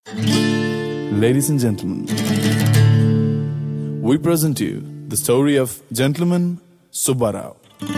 Ladies and gentlemen, we present you the story of Gentleman Subbarao.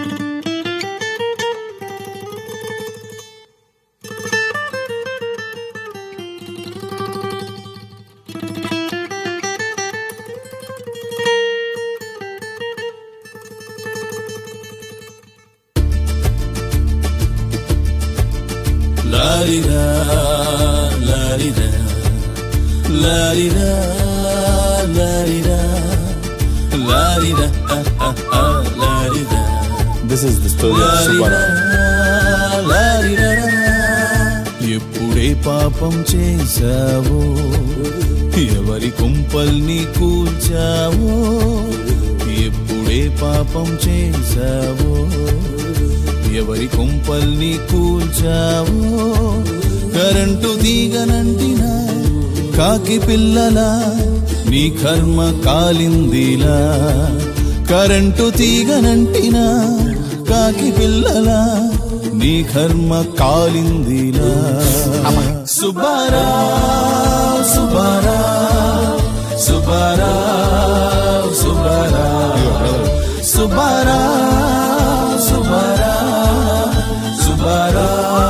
లారిరా లారిరా లారిరా లారిరా లారిరా ఆ, ఆ, ఆ, లారిరా This is the story of లారిరా Subbarao. లారిరా ఎప్పుడే పాపం చేశావో ఎవరి కుంపల్ని కూల్చావో ఎప్పుడే పాపం చేశావో ఎవరి కుంపల్ని కూల్చావో కరెంటు తీగనంటినా కాకి పిల్లలా నీ కర్మ కాలిందిలా కరెంటు తీగనంటినా కాకి పిల్లలా నీ కర్మ కాలిందిలా సుబారా సుబారా సుబారా సుబారా సుబారా సుబారా సుబారా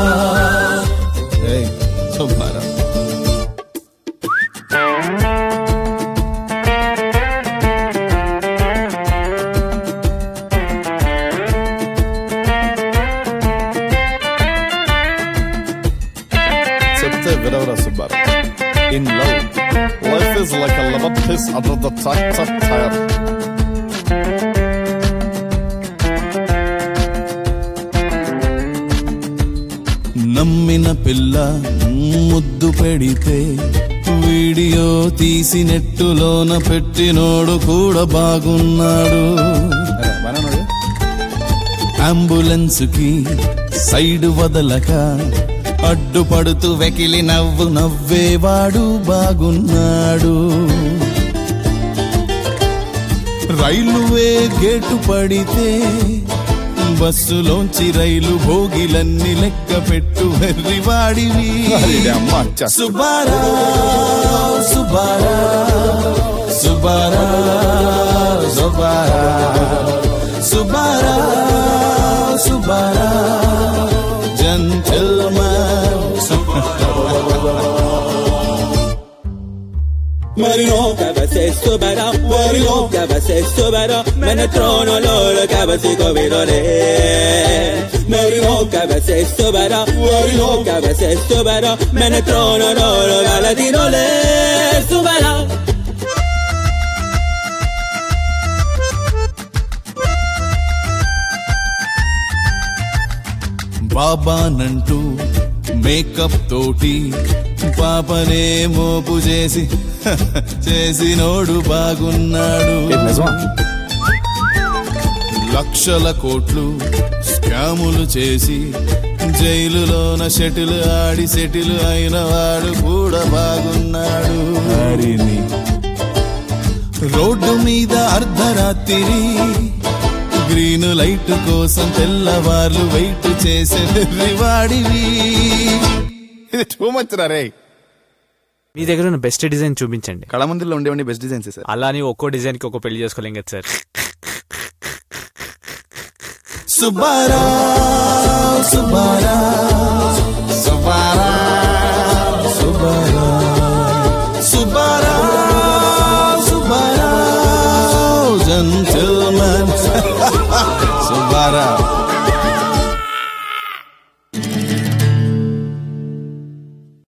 ఏయ్, సుబారా చెప్తే విరవరా Subbarao in love life is like a love his under the tractor tyre నమ్మిన పిల్ల ముద్దు పెడితే వీడియో తీసి నెట్టులోన పెట్టినోడు కూడా బాగున్నాడు అంబులెన్స్ కి సైడ్ వదలక అడ్డుపడుతూ వెకిలి నవ్వు నవ్వేవాడు బాగున్నాడు రైలువే గేటు పడితే బస్సులోంచి రైలు భోగిలన్నీ లెక్క పెట్టు వెర్రివాడివి సుబారా సుబారా సుబారా సుబారా సుబారా సుబారా gentleman Marino, cabeza sobera, Marino, cabeza sobera, me ne trono loro, cabeza covirole. Marino, cabeza sobera, Marino, cabeza sobera, me ne trono loro, galatinole, sobera. బాబానంటూ మేకప్ తోటి పాపనే మోపు చేసి చేసినోడు బాగున్నాడు లక్షల కోట్లు స్కాములు చేసి జైలులోన షటిల్ ఆడి సెటిల్ అయిన వాడు కూడా బాగున్నాడు రోడ్డు మీద అర్ధరాత్రి గ్రీన్ లైట్ కోసం తెల్లవార్లు వెయిట్ చేసే వాడివి ఇది టూ మచ్ రా రే మీ దగ్గర ఉన్న బెస్ట్ డిజైన్ చూపించండి కళమందిలో ఉండేవండి బెస్ట్ డిజైన్స్ సార్ అలా అని ఒక్కో డిజైన్ కి ఒక్కో పెళ్లి చేసుకోలేం కదా సార్ సుబ్బారా సుబ్బారా సుబ్బారా సుబ్బారా సుబ్బారా సుబ్బారా జంటల్మన్ సుబ్బారా